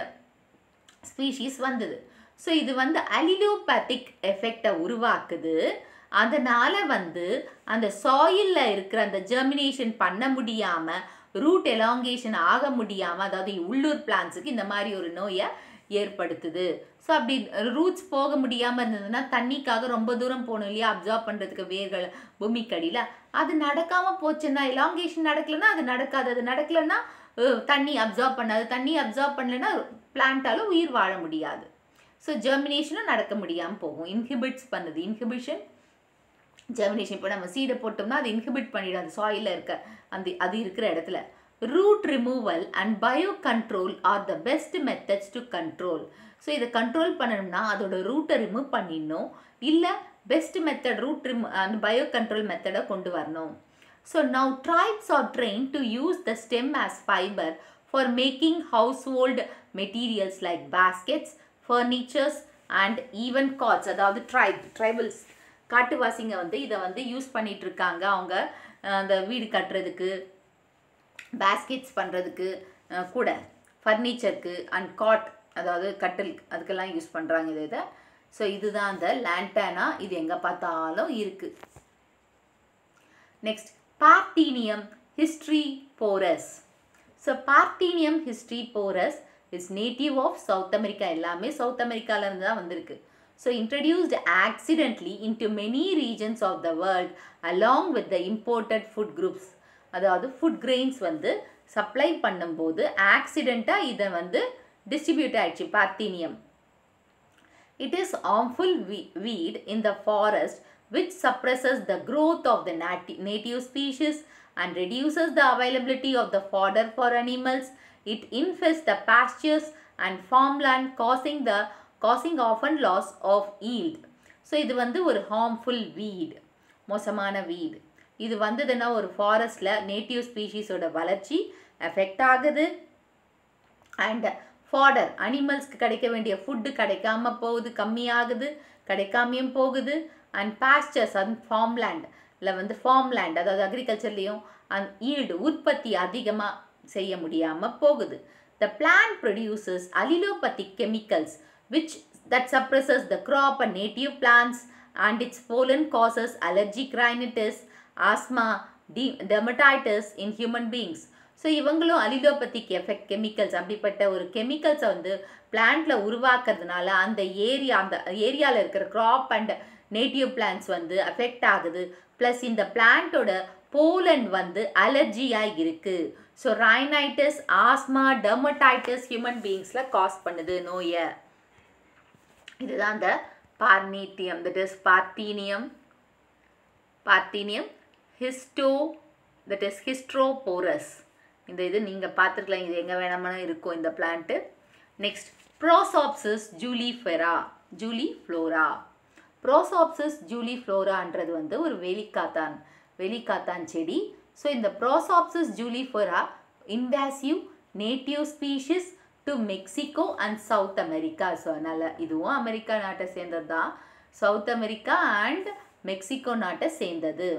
ஸ்பீஷீஸ் வந்தது ஸோ இது வந்து அலிலோபேத்திக் எஃபெக்டை உருவாக்குது அதனால் வந்து அந்த சாயிலில் இருக்கிற அந்த ஜெர்மினேஷன் பண்ண முடியாமல் ரூட் எலாங்கேஷன் ஆக முடியாமல் அதாவது உள்ளூர் பிளான்ஸுக்கு இந்த மாதிரி ஒரு நோயை ஏற்படுத்துது ஸோ அப்படி ரூட்ஸ் போக முடியாமல் இருந்ததுன்னா தண்ணிக்காக ரொம்ப தூரம் போகணும் இல்லையா அப்சார்ப் பண்ணுறதுக்கு வேர்கள் பூமிக்கடியில் அது நடக்காமல் போச்சுன்னா எலாங்கேஷன் நடக்கலைன்னா அது நடக்காது அது நடக்கலைன்னா அஹ், தண்ணி அப்சார்ப் பண்ணாது தண்ணி அப்சார்ப் பண்ணலைன்னா பிளான்ட்டால உயிர் வாழ முடியாது ஸோ ஜெர்மினேஷனும் நடக்க முடியாமல் போகும் இன்ஹிபிட்ஸ் பண்ணுது இன்ஹிபிஷன் ஜெர்மினேஷன் இப்போ நம்ம சீடை போட்டோம்னா அது இன்ஹிபிட் பண்ணிடும் அந்த சாயிலில் இருக்க அந்த அது இருக்கிற இடத்துல root removal and bio control are the best methods to control so இதை கண்ட்ரோல் பண்ணணும்னா அதோட ரூட்டை ரிமூவ் பண்ணிடணும் இல்லை பெஸ்ட் மெத்தட் ரூட் ரிமூ அந்த பயோ கண்ட்ரோல் மெத்தடை கொண்டு வரணும் so now tribes are train to use the stem as fibre for making household materials like baskets furnitures and even cots அதாவது ட்ரைப் ட்ரைபல்ஸ் காட்டுவாசிங்க வந்து இதை வந்து யூஸ் பண்ணிட்டு இருக்காங்க அவங்க அஹ், அந்த வீடு கட்டுறதுக்கு பேஸ்கெட்ஸ் பண்ணுறதுக்கு கூட ஃபர்னிச்சருக்கு அண்ட் காட் அதாவது கட்டில் அதுக்கெல்லாம் யூஸ் பண்ணுறாங்க இது இதை ஸோ இதுதான் அந்த லேண்டானா இது எங்கே பார்த்தாலும் இருக்குது next parthenium hysterophorus so parthenium hysterophorus is native of South America எல்லாமே சவுத் அமெரிக்காவிலேருந்து தான் வந்திருக்கு so introduced accidentally into many regions of the world along with the imported food groups அதாவது ஃபுட் கிரெயின்ஸ் வந்து சப்ளை பண்ணும்போது ஆக்சிடெண்ட்டாக இதை வந்து டிஸ்ட்ரிபியூட் ஆயிடுச்சு parthenium It is harmful we- weed in the forest which suppresses the growth of the nati- native species and reduces the availability of the fodder for animals. It infests the pastures and farmland causing the causing often loss of yield. So இது வந்து ஒரு harmful weed மோசமான வீடு இது வந்ததுன்னா ஒரு ஃபாரஸ்டில் நேட்டிவ் ஸ்பீஷீஸோட வளர்ச்சி எஃபெக்ட் ஆகுது அண்ட் ஃபாடர் அனிமல்ஸ்க்கு கிடைக்க வேண்டிய ஃபுட்டு கிடைக்காம போகுது கம்மியாகுது கிடைக்காமையும் போகுது அண்ட் பாஸ்டர்ஸ் அண்ட் ஃபார்ம்லேண்டில் வந்து ஃபார்ம்லேண்ட் அதாவது அக்ரிகல்ச்சர்லேயும் அந் ஈல்டு உற்பத்தி அதிகமாக செய்ய முடியாமல் போகுது the plant produces allelopathic chemicals which that suppresses the crop and native plants and its pollen causes allergic rhinitis, asthma, de- dermatitis in human beings. So இவங்களும் அலிலோபதிக் எஃபெக்ட் கெமிக்கல்ஸ் அப்படிப்பட்ட ஒரு கெமிக்கல்ஸை வந்து பிளான்ட்ல உருவாக்குறதுனால அந்த ஏரியா அந்த ஏரியாவில் இருக்கிற கிராப் அண்ட் நேட்டிவ் பிளான்ட்ஸ் வந்து அஃபெக்ட் ஆகுது ப்ளஸ் இந்த பிளான்ட்டோட போலன் வந்து அலர்ஜியாக இருக்குது so rhinitis asthma dermatitis human பீயிங்ஸில் காஸ் பண்ணுது நோயை இதுதான் இந்த parthenium that is parthenium parthenium hystero that is hysterophorus இந்த இது நீங்கள் பார்த்துருக்கலாம் இது எங்கே வேணாமனு இருக்கும் இந்த plant next prosopis juliflora juliflora prosopis ஜூலி ஃப்ளோரான்றது வந்து ஒரு வேலிக்காத்தான் வேலிக்காத்தான் செடி ஸோ இந்த prosopis juliflora invasive native species to Mexico and South America so அதனால் இதுவும் அமெரிக்கா நாட்டை சேர்ந்தது தான் சவுத் அமெரிக்கா அண்ட் மெக்சிகோ நாட்டை சேர்ந்தது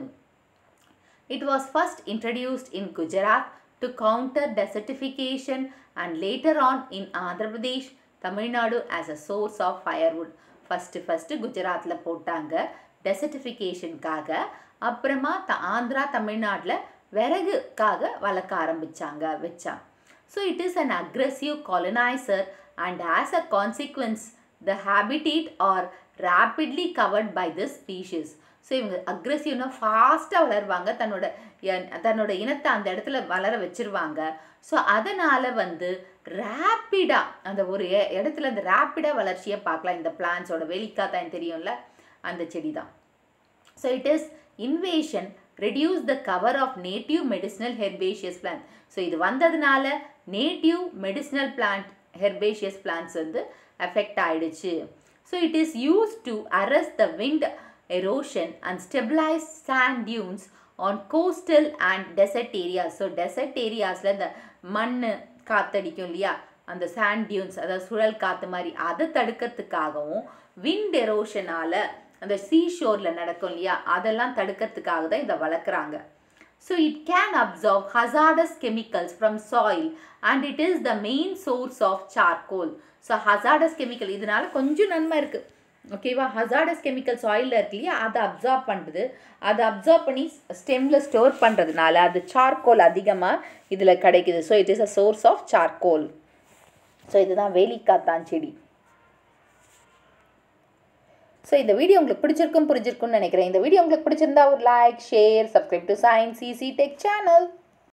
It was first introduced in Gujarat to counter desertification and later on in Andhra Pradesh, Tamil Nadu as a source of firewood first first குஜராத்தில் போட்டாங்க டெசர்டிஃபிகேஷனுக்காக அப்புறமா த ஆந்திரா தமிழ்நாட்டில் விறகுக்காக வளர்க்க ஆரம்பித்தாங்க வச்சாங்க so it is an aggressive colonizer and as a consequence the habitat are rapidly covered by this species so இவங்க அக்ரெசிவ்னா ஃபாஸ்ட்டாக வளருவாங்க தன்னோட எ- தன்னோட இனத்தை அந்த இடத்துல வளர வச்சிருவாங்க ஸோ அதனால் வந்து ரேப்பிடாக அந்த ஒரு எ- இடத்துல அந்த ரேப்பிடாக வளர்ச்சியை பார்க்கலாம் இந்த பிளான்ஸோட வெளிக்காத்தான் தெரியும்ல அந்த செடி தான் so it is invasion reduce the cover of native medicinal herbaceous plant so இது வந்ததுனால native medicinal plant herbaceous plants வந்து எஃபெக்ட் ஆயிடுச்சு so it is use to arrest the wind erosion and stabilize sand dunes on coastal and desert areas so desert ஏரியாஸில் இந்த மண் காத்தடிக்கும் இல்லையா அந்த sand dunes அதாவது சுழல் காற்று மாதிரி அதை தடுக்கிறதுக்காகவும் wind எரோஷனால் அந்த சீஷோரில் நடக்கும் இல்லையா அதெல்லாம் தடுக்கிறதுக்காக தான் இதை வளர்க்குறாங்க so it can absorb hazardous chemicals from soil and it is the main source of charcoal so hazardous chemical இதனால கொஞ்சம் நன்மை இருக்குது ஓகேவா ஹசார்டஸ் கெமிக்கல் சாயிலில் இருக்கு இல்லையா அதை அப்சார்ப் பண்ணுறது அதை அப்சார்ப் பண்ணி ஸ்டெம்மில் ஸ்டோர் பண்ணுறதுனால அது சார்கோல் அதிகமாக இதில் கிடைக்குது so it is a source of charcoal so இதுதான் வேலிக்காத்தான் செடி ஸோ இந்த வீடியோ உங்களுக்கு பிடிச்சிருக்கும் புரிஞ்சிருக்கும்னு நினைக்கிறேன் இந்த வீடியோ உங்களுக்கு பிடிச்சிருந்தா ஒரு like share subscribe to science easy tech channel